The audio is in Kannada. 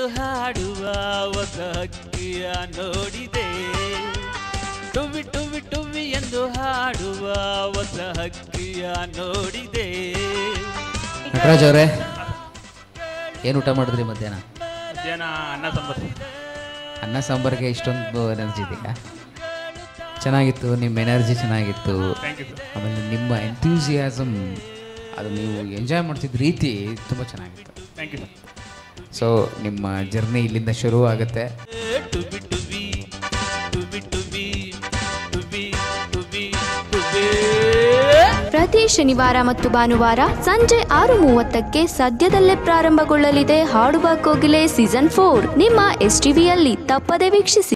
ಹಾಡುವ ಹೊಸ ಹಕ್ಕಿಯ ನೋಡಿದೆ ಟುವಿ ಟುವಿ ಟುವಿ ಎಂದು ಹಾಡುವ ಹೊಸ ಹಕ್ಕಿಯ ನೋಡಿದೆ ನಟರಾಜ್ ಅವರೇ ಏನು ಊಟ ಮಾಡಿದ್ರಿ ಮಧ್ಯಾಹ್ನ ಜನ ಅನ್ನ ಸಂಬಂಧ ಅನ್ನ ಸಾಂಬಾರಿಗೆ ಇಷ್ಟೊಂದು ಎನರ್ಜಿ ಇದೆಯಾ ಚೆನ್ನಾಗಿತ್ತು ನಿಮ್ಮ ಎನರ್ಜಿ ಚೆನ್ನಾಗಿತ್ತು ಥ್ಯಾಂಕ್ ಯು ಸರ್ ಆಮೇಲೆ ನಿಮ್ಮ ಎಂಥ್ಯೂಸಿಯಾಸಮ್ ಅದು ನೀವು ಎಂಜಾಯ್ ಮಾಡ್ತಿದ್ದ ರೀತಿ ತುಂಬ ಚೆನ್ನಾಗಿತ್ತು ಥ್ಯಾಂಕ್ ಯು ಸರ್ ಸೊ ನಿಮ್ಮ ಜರ್ನಿ ಇಲ್ಲಿಂದ ಶುರು ಆಗುತ್ತೆ ಟುಬಿ ಟುಬಿ ಟುಬಿ ಟುಬಿ ಟುಬಿ ಟುಬಿ ಟುಬಿ ಪ್ರತಿ ಶನಿವಾರ ಮತ್ತು ಭಾನುವಾರ ಸಂಜೆ ಆರು ಮೂವತ್ತಕ್ಕೆ ಸದ್ಯದಲ್ಲೇ ಪ್ರಾರಂಭಗೊಳ್ಳಲಿದೆ ಹಾಡುವ ಕೋಗಿಲೆ ಸೀಸನ್ ಫೋರ್ ನಿಮ್ಮ ಎಸ್ ಟಿವಿಯಲ್ಲಿ ತಪ್ಪದೆ ವೀಕ್ಷಿಸಿ